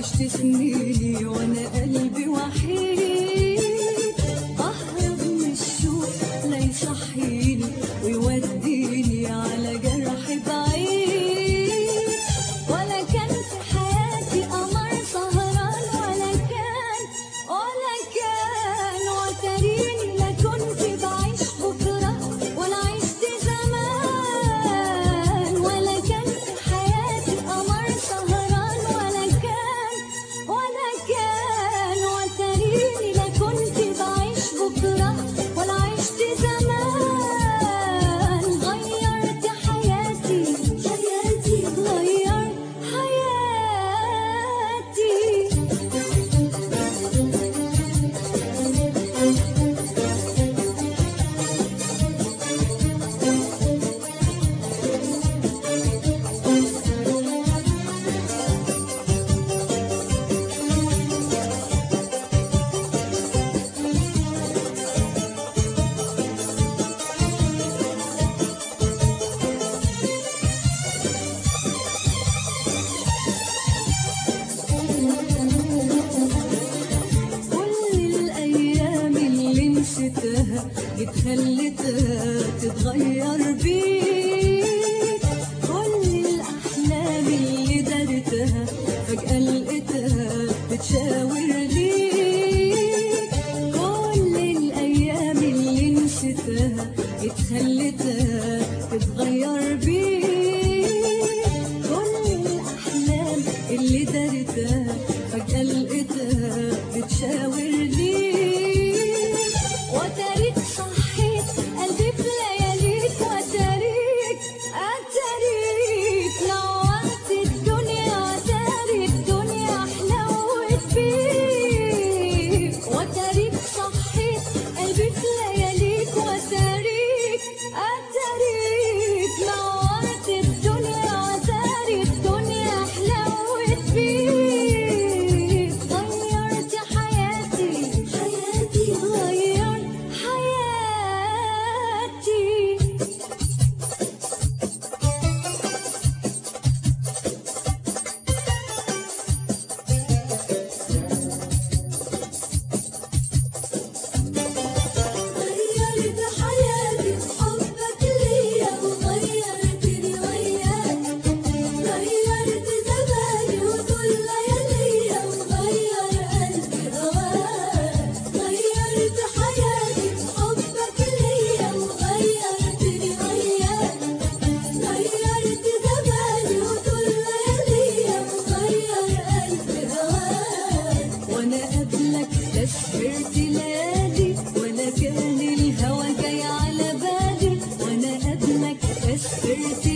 عشت سنيني وانا قلبي وحيد اهرب من الشوق لا يصحيني ويوديني على جرح بعيد ولا كان في حياتي قمر سهران ولا كان ولا كان وتريني لا كنت بعيش بكره ولا عشت زمان ولا كان في حياتي قمر سهران ولا كان ولا كان وتريني لا كنت بعيش بكره ولا عشت زمان غيرت حياتي حياتي غير حياتي كل الأيام اللي نسيتها جيت خليتها تتغير بيك كل الأحلام اللي دارتها فجأة لقيتها بتشاور ليك كل الأيام اللي نسيتها جيت خليتها تتغير بيك كل الأحلام اللي دارتها فجأة لقيتها بتشاور ليك وتاريك صحيت قلبي في لياليك وتاريك أتاريك نورت الدنيا وتاريك الدنيا حلوت بيك وتاريك صحيت قلبي في لياليك وتاريك أتاريك نورت الدنيا وتاريك الدنيا حلوت بيك غيرت حياتي حياتي غير حياتي غيرت حياتي بحبك ليا وغيرتني وياك غيرت زماني وكل لياليا وغير قلبي هواك غيرت حياتي بحبك ليا وغيرتني وياك غيرت زماني وكل لياليا وغير قلبي هواك وانا قبلك لا سهرت ليالي ولا كان الهوى جاي على بالي وانا قبلك لا سهرت